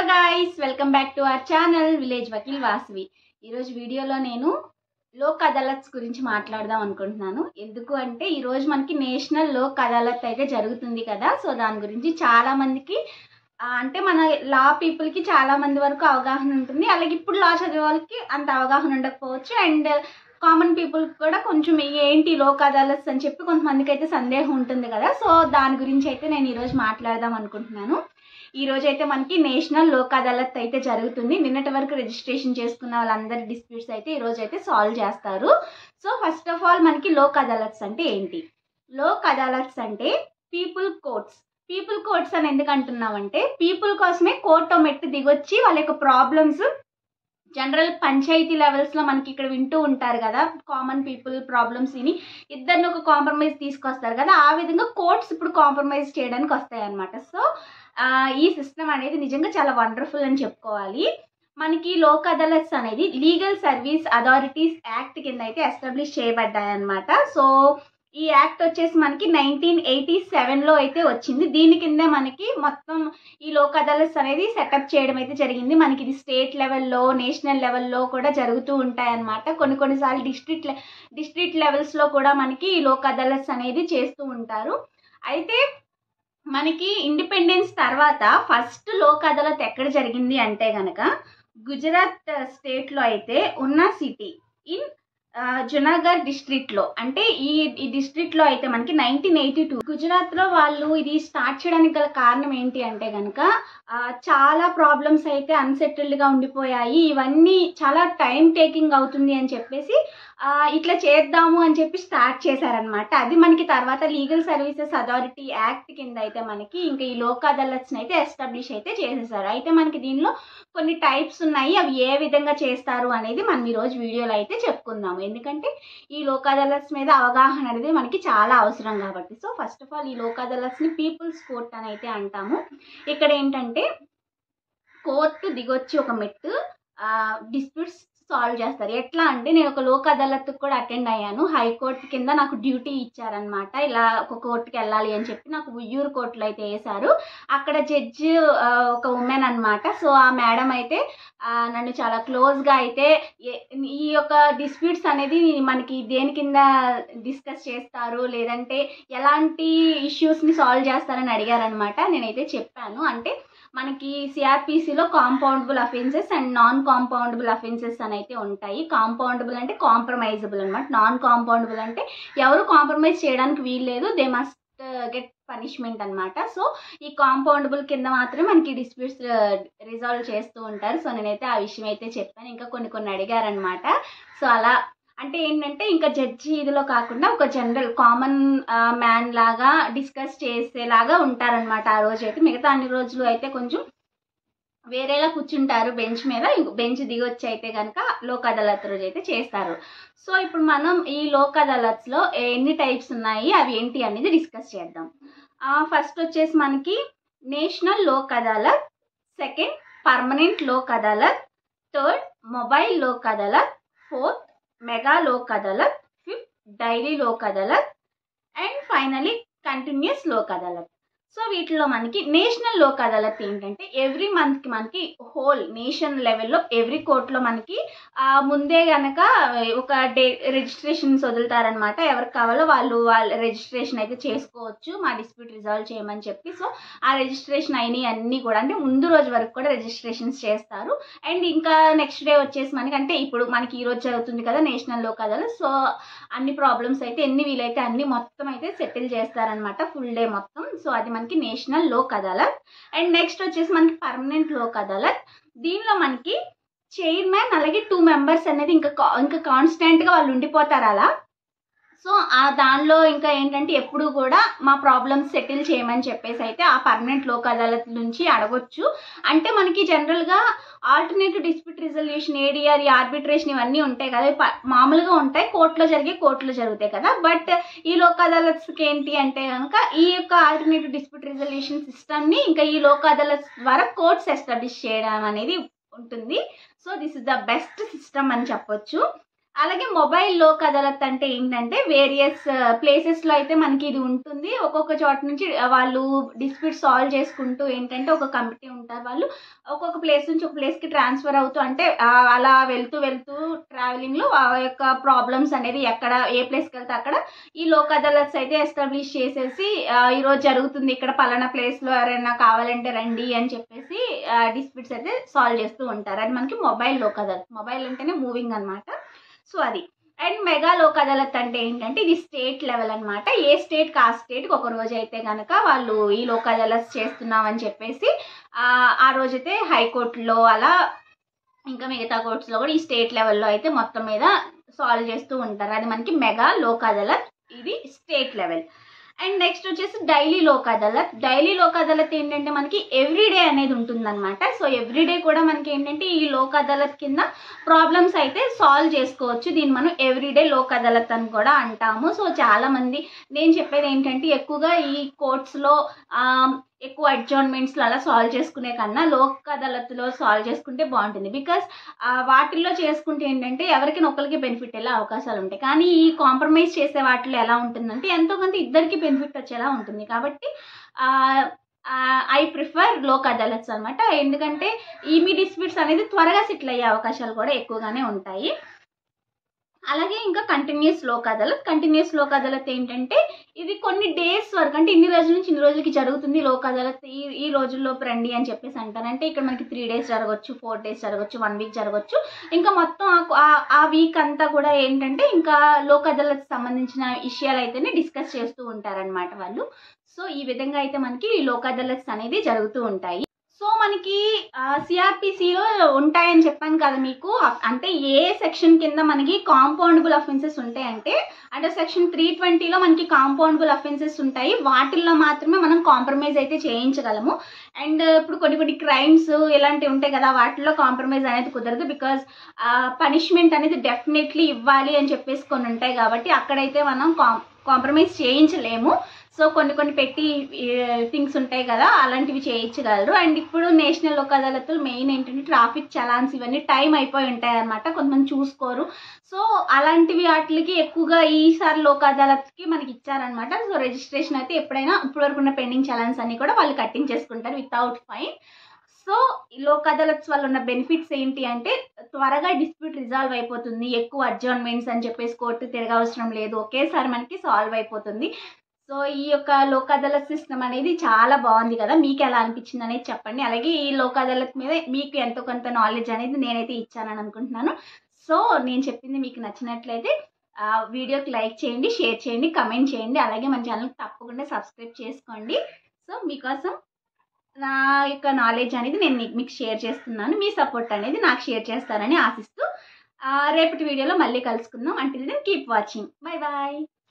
guys welcome back to our channel village Vakil Vasavi ఈరోజు వీడియోలో నేను లోక్ అదాలత్స్ గురించి మాట్లాడదాం అనుకుంటున్నాను ఎందుకు అంటే ఈరోజు మనకి నేషనల్ లోక్ అదాలత్ అయితే జరుగుతుంది కదా సో దాని గురించి చాలా మందికి ఆ, అంటే మన లా పీపుల్కి చాలా మంది వరకు అవగాహన ఉంటుంది అలాగే ఇప్పుడు లా చదివే వాళ్ళకి అంత అవగాహన ఉండకపోవచ్చు అండ్ కామన్ పీపుల్ కూడా కొంచెం ఏంటి లోక్ అదాలత్స్ అని చెప్పి కొంతమందికి అయితే సందేహం ఉంటుంది కదా సో దాని గురించి అయితే నేను ఈరోజు మాట్లాడదాం అనుకుంటున్నాను ఈ రోజు అయితే మనకి నేషనల్ లోక్ అదాలత్ అయితే జరుగుతుంది నిన్నటి వరకు రిజిస్ట్రేషన్ చేసుకున్న వాళ్ళందరి డిస్ప్యూట్స్ అయితే ఈ రోజు అయితే సాల్వ్ చేస్తారు సో ఫస్ట్ ఆఫ్ ఆల్ మనకి లోక్ అదాలత్స్ అంటే ఏంటి లోక్ అదాలత్స్ అంటే పీపుల్ కోర్ట్స్ పీపుల్ కోర్ట్స్ అని ఎందుకు అంటున్నామంటే పీపుల్ కోసమే కోర్టు మెట్టు దిగొచ్చి వాళ్ళ యొక్క ప్రాబ్లమ్స్ జనరల్ పంచాయతీ లెవెల్స్లో మనకి ఇక్కడ వింటూ ఉంటారు కదా కామన్ పీపుల్ ప్రాబ్లమ్స్ విని ఇద్దరిని ఒక కాంప్రమైజ్ తీసుకొస్తారు కదా ఆ విధంగా కోర్ట్స్ ఇప్పుడు కాంప్రమైజ్ చేయడానికి వస్తాయి అనమాట సో ఆ, ఈ సిస్టమ్ అనేది నిజంగా చాలా వండర్ఫుల్ అని చెప్పుకోవాలి మనకి లోక్ అదాలత్స్ అనేది లీగల్ సర్వీస్ అథారిటీస్ యాక్ట్ కింద అయితే ఎస్టాబ్లిష్ చేయబడ్డాయి అనమాట సో ఈ యాక్ట్ వచ్చేసి మనకి నైన్టీన్ ఎయిటీ సెవెన్లో అయితే వచ్చింది దీని కింద మనకి మొత్తం ఈ లోక్ అదాలత్స్ అనేది సెటప్ చేయడం అయితే జరిగింది మనకి ఇది స్టేట్ లెవెల్లో నేషనల్ లెవెల్లో కూడా జరుగుతూ ఉంటాయి అన్నమాట కొన్ని కొన్నిసార్లు డిస్ట్రిక్ట్ డిస్ట్రిక్ట్ లెవెల్స్లో కూడా మనకి ఈ లోక్ అదాలత్స్ అనేది చేస్తూ ఉంటారు అయితే మనకి ఇండిపెండెన్స్ తర్వాత ఫస్ట్ లోక్ అదాలత్ ఎక్కడ జరిగింది అంటే గనక గుజరాత్ స్టేట్లో అయితే ఉన్న సిటీ ఇన్ జునాగఢ్ డిస్ట్రిక్ట్లో అంటే ఈ ఈ డిస్ట్రిక్ట్లో అయితే మనకి నైన్టీన్ ఎయిటీ టూ గుజరాత్లో వాళ్ళు ఇది స్టార్ట్ చేయడానికి గల కారణం ఏంటి అంటే కనుక చాలా ప్రాబ్లమ్స్ అయితే అన్సెటిల్డ్గా ఉండిపోయాయి ఇవన్నీ చాలా టైం టేకింగ్ అవుతుంది అని చెప్పేసి ఆ, ఇట్లా చేద్దాము అని చెప్పి స్టార్ట్ చేశారనమాట అది మనకి తర్వాత లీగల్ సర్వీసెస్ అథారిటీ యాక్ట్ కింద అయితే మనకి ఇంకా ఈ లోక్ అదాలత్స్ని అయితే ఎస్టాబ్లిష్ అయితే చేసేసారు అయితే మనకి దీనిలో కొన్ని టైప్స్ ఉన్నాయి అవి ఏ విధంగా చేస్తారు అనేది మనం ఈరోజు వీడియోలో అయితే చెప్పుకుందాము ఎందుకంటే ఈ లోక్ అదాలత్స్ మీద అవగాహన అనేది మనకి చాలా అవసరం కాబట్టి సో ఫస్ట్ ఆఫ్ ఆల్ ఈ లోక్ అదాలత్స్ని పీపుల్స్ కోర్ట్ అని అయితే అంటాము ఇక్కడ ఏంటంటే కోర్టు దిగొచ్చి ఒక మెట్టు డిస్ప్యూట్స్ సాల్వ్ చేస్తారు ఎట్లా అంటే నేను ఒక లోక్ అదాలత్ కూడా అటెండ్ అయ్యాను హైకోర్టు కింద నాకు డ్యూటీ ఇచ్చారనమాట ఇలా ఒక కోర్టుకి వెళ్ళాలి అని చెప్పి నాకు ఉయ్యూరు కోర్టులో అయితే వేశారు అక్కడ జడ్జి ఒక ఉమెన్ అన్నమాట సో ఆ మేడం అయితే ఆ, నన్ను చాలా క్లోజ్గా అయితే ఏ- ఈ యొక్క డిస్ప్యూట్స్ అనేది మనకి దేని కింద డిస్కస్ చేస్తారు లేదంటే ఎలాంటి ఇష్యూస్ని సాల్వ్ చేస్తారని అడిగారనమాట నేనైతే చెప్పాను అంటే మనకి సిఆర్పిసిలో compoundable offences and non compoundable offences అని అయితే ఉంటాయి కాంపౌండబుల్ అంటే కాంప్రమైజబుల్ అనమాట నాన్ కాంపౌండబుల్ అంటే ఎవరు కాంప్రమైజ్ చేయడానికి వీల్లేదు దే మస్ట్ గెట్ పనిష్మెంట్ అన్నమాట సో ఈ కాంపౌండబుల్ కింద మాత్రమే మనకి డిస్ప్యూట్స్ రిజాల్వ్ చేస్తూ ఉంటారు సో నేనైతే ఆ విషయం అయితే చెప్పాను ఇంకా కొన్ని కొన్ని అడిగారనమాట సో అలా అంటే ఏంటంటే ఇంకా జడ్జి ఇదిలో కాకుండా ఒక జనరల్ కామన్ మ్యాన్ లాగా డిస్కస్ చేసేలాగా ఉంటారనమాట ఆ రోజు అయితే మిగతా అన్ని రోజులు అయితే కొంచెం వేరేలా కూర్చుంటారు బెంచ్ మీద బెంచ్ దిగొచ్చి అయితే కనుక లోక్ అదాలత్ రోజు అయితే చేస్తారు సో ఇప్పుడు మనం ఈ లోక్ అదాలత్స్లో ఎన్ని టైప్స్ ఉన్నాయి అవి ఏంటి అనేది డిస్కస్ చేద్దాం ఫస్ట్ వచ్చేసి మనకి national Lok Adalat second permanent Lok Adalat third mobile Lok Adalat fourth mega Lok Adalat fifth daily Lok Adalat and finally continuous Lok Adalat so వీటిలో మనకి నేషనల్ లోక్ అదాలత్ ఏంటంటే ఎవ్రీ మంత్కి మనకి హోల్ నేషన్ లెవెల్లో ఎవ్రీ కోర్టులో మనకి ఆ, ముందే గనక ఒక డే రిజిస్ట్రేషన్స్ వదులుతారనమాట ఎవరికి కావాలో వాళ్ళు వాళ్ళ రిజిస్ట్రేషన్ అయితే చేసుకోవచ్చు మా డిస్ప్యూట్ రిజాల్వ్ చేయమని చెప్పి సో ఆ రిజిస్ట్రేషన్ అయినవి అన్నీ కూడా అంటే ముందు రోజు వరకు కూడా రిజిస్ట్రేషన్స్ చేస్తారు అండ్ ఇంకా నెక్స్ట్ డే వచ్చేసి మనకి అంటే ఇప్పుడు మనకి ఈ రోజు జరుగుతుంది కదా నేషనల్ లోక్ అదాలత్ సో అన్ని ప్రాబ్లమ్స్ అయితే ఎన్ని వీలైతే అన్ని మొత్తం అయితే సెటిల్ చేస్తారనమాట ఫుల్ డే మొత్తం సో అది మనకి national Lok Adalat and next వచ్చేసి మనకి పర్మనెంట్ లోక్ అదాలత్ దీనిలో మనకి చైర్మన్ అలాగే టూ మెంబర్స్ అనేది ఇంకా కా- ఇంకా కాన్స్టెంట్గా వాళ్ళు ఉండిపోతారు అలా సో ఆ దానిలో ఇంకా ఏంటంటే ఎప్పుడు కూడా మా ప్రాబ్లమ్స్ సెటిల్ చేయమని చెప్పేసి అయితే ఆ పర్మనెంట్ లోక్ అదాలత్ నుంచి అడగొచ్చు అంటే మనకి జనరల్గా alternative dispute resolution ADR arbitration ఇవన్నీ ఉంటాయి కదా ఇవి ప- మామూలుగా ఉంటాయి కోర్టులో జరిగే కోర్టులో జరుగుతాయి కదా బట్ ఈ లోక్ అదాలత్స్కి ఏంటి అంటే కనుక ఈ యొక్క ఆల్టర్నేటివ్ డిస్ప్యూట్ రిజల్యూషన్ సిస్టమ్ని ఇంకా ఈ లోక్ అదాలత్ ద్వారా కోర్ట్స్ ఎస్టాబ్లిష్ చేయడం అనేది ఉంటుంది so this is the best system అని చెప్పొచ్చు అలాగే మొబైల్ లోక్ అదాలత్ అంటే ఏంటంటే వేరియస్ ప్లేసెస్లో అయితే మనకి ఇది ఉంటుంది ఒక్కొక్క చోట నుంచి వాళ్ళు డిస్ప్యూట్ సాల్వ్ చేసుకుంటూ ఏంటంటే ఒక కమిటీ ఉంటారు వాళ్ళు ఒక్కొక్క ప్లేస్ నుంచి ఒక ప్లేస్కి ట్రాన్స్ఫర్ అవుతూ అంటే ఆ, అలా వెళ్తూ వెళ్తూ ట్రావెలింగ్లో ఆ యొక్క ప్రాబ్లమ్స్ అనేది ఎక్కడ ఏ ప్లేస్కి వెళ్తే అక్కడ ఈ లోక్ అదాలత్స్ అయితే ఎస్టాబ్లిష్ చేసేసి ఆ, ఈరోజు జరుగుతుంది ఇక్కడ పలానా ప్లేస్లో ఎవరైనా కావాలంటే రండి అని చెప్పేసి డిస్ప్యూట్స్ అయితే సాల్వ్ చేస్తూ ఉంటారు అది మనకి మొబైల్ లోక్ అదాలత్ మొబైల్ అంటేనే మూవింగ్ అనమాట సో అది అండ్ మెగా లోక్ అదాలత్ అంటే ఏంటంటే ఇది స్టేట్ లెవెల్ అనమాట ఏ స్టేట్కి ఆ స్టేట్కి ఒక రోజు అయితే కనుక వాళ్ళు ఈ లోక్ అదాలత్ చేస్తున్నామని చెప్పేసి ఆ, ఆ రోజైతే హైకోర్టులో అలా ఇంకా మిగతా కోర్ట్స్లో కూడా ఈ స్టేట్ లెవెల్లో అయితే మొత్తం మీద సాల్వ్ చేస్తూ ఉంటారు అది మనకి మెగా లోక్ అదాలత్ ఇది స్టేట్ లెవెల్ అండ్ నెక్స్ట్ వచ్చేసి డైలీ లోక్ అదాలత్ డైలీ లోక్ అదాలత్ ఏంటంటే మనకి ఎవ్రీడే అనేది ఉంటుందన్నమాట సో ఎవ్రీడే కూడా మనకి ఏంటంటే ఈ లోక్ అదాలత్ కింద ప్రాబ్లమ్స్ అయితే సాల్వ్ చేసుకోవచ్చు దీన్ని మనం ఎవ్రీడే లోక్ అదాలత్ అని కూడా అంటాము సో చాలామంది నేను చెప్పేది ఏంటంటే ఎక్కువగా ఈ కోర్ట్స్లో ఎక్కువ అడ్జాయిన్మెంట్స్లో అలా సాల్వ్ చేసుకునే కన్నా లోక్ అదాలత్లో సాల్వ్ చేసుకుంటే బాగుంటుంది బికాస్ వాటిల్లో చేసుకుంటే ఏంటంటే ఎవరికైనా ఒకరికి బెనిఫిట్ వెళ్ళే అవకాశాలు ఉంటాయి కానీ ఈ కాంప్రమైజ్ చేసే వాటిలో ఎలా ఉంటుందంటే ఎంతో కొంత ఇద్దరికి బెనిఫిట్ వచ్చేలా ఉంటుంది కాబట్టి ఐ ప్రిఫర్ లోక్ అదాలత్స్ అనమాట ఎందుకంటే ఈ మీ డిస్ప్యూట్స్ అనేది త్వరగా సెటిల్ అయ్యే అవకాశాలు కూడా ఎక్కువగానే ఉంటాయి అలాగే ఇంకా కంటిన్యూస్ లోక్ అదాలత్ కంటిన్యూస్ లోక్ అదాలత్ ఏంటంటే ఇది కొన్ని డేస్ వరకు అంటే ఇన్ని రోజుల నుంచి ఇన్ని రోజులకి జరుగుతుంది లోక్ అదాలత్ ఈ ఈ రోజుల్లో రండి అని చెప్పేసి అంటారు అంటే ఇక్కడ మనకి త్రీ డేస్ జరగవచ్చు ఫోర్ డేస్ జరగవచ్చు వన్ వీక్ జరగవచ్చు ఇంకా మొత్తం ఆ- ఆ- ఆ వీక్ అంతా కూడా ఏంటంటే ఇంకా లోక్ అదాలత్ సంబంధించిన విషయాలు అయితేనే డిస్కస్ చేస్తూ ఉంటారనమాట వాళ్ళు సో ఈ విధంగా అయితే మనకి ఈ లోక్ అదాలత్స్ అనేది జరుగుతూ ఉంటాయి సో మనకి సిఆర్పిసిలో ఉంటాయని చెప్పాను కదా మీకు అంటే ఏ సెక్షన్ కింద మనకి కాంపౌండబుల్ అఫెన్సెస్ ఉంటాయంటే అంటే సెక్షన్ త్రీ ట్వంటీలో మనకి కాంపౌండబుల్ అఫెన్సెస్ ఉంటాయి వాటిల్లో మాత్రమే మనం కాంప్రమైజ్ అయితే చేయించగలము అండ్ ఇప్పుడు కొన్ని కొన్ని క్రైమ్స్ ఇలాంటివి ఉంటాయి కదా వాటిల్లో కాంప్రమైజ్ అనేది కుదరదు బికాజ్ పనిష్మెంట్ అనేది డెఫినెట్లీ ఇవ్వాలి అని చెప్పేసి కొన్ని ఉంటాయి కాబట్టి అక్కడైతే మనం కాం కాంప్రమైజ్ చేయించలేము సో కొన్ని కొన్ని పెట్టి థింగ్స్ ఉంటాయి కదా అలాంటివి చేయించగలరు అండ్ ఇప్పుడు నేషనల్ లోక్ అదాలత్లు మెయిన్ ఏంటంటే ట్రాఫిక్ చలాన్స్ ఇవన్నీ టైం అయిపోయి ఉంటాయి అనమాట కొంతమంది చూసుకోరు సో అలాంటివి వాటికి ఎక్కువగా ఈసారి లోక్ అదాలత్కి మనకి ఇచ్చారనమాట సో రిజిస్ట్రేషన్ అయితే ఎప్పుడైనా ఇప్పటివరకు ఉన్న పెండింగ్ చలాన్స్ అన్ని కూడా వాళ్ళు కట్టించేసుకుంటారు వితౌట్ ఫైన్ సో ఈ లోక్ అదాలత్స్ వల్ల ఉన్న బెనిఫిట్స్ ఏంటి అంటే త్వరగా డిస్ప్యూట్ రిజాల్వ్ అయిపోతుంది ఎక్కువ అడ్జాయిన్మెంట్స్ అని చెప్పేసి కోర్టు తిరగవసరం లేదు ఒకేసారి మనకి సాల్వ్ అయిపోతుంది సో ఈ యొక్క లోక్ అదాలత్ సిస్టమ్ అనేది చాలా బాగుంది కదా మీకు ఎలా అనిపించింది అనేది చెప్పండి అలాగే ఈ లోక్ అదాలత్ మీద మీకు ఎంతో కొంత నాలెడ్జ్ అనేది నేనైతే ఇచ్చానని అనుకుంటున్నాను సో నేను చెప్పింది మీకు నచ్చినట్లయితే ఆ, వీడియోకి లైక్ చేయండి షేర్ చేయండి కమెంట్ చేయండి అలాగే మన ఛానల్కి తప్పకుండా సబ్స్క్రైబ్ చేసుకోండి సో మీకోసం నా యొక్క నాలెడ్జ్ అనేది నేను మీకు- మీకు షేర్ చేస్తున్నాను మీ సపోర్ట్ అనేది నాకు షేర్ చేస్తారని ఆశిస్తూ ఆ, రేపటి వీడియోలో మళ్ళీ కలుసుకుందాం until then keep watching bye bye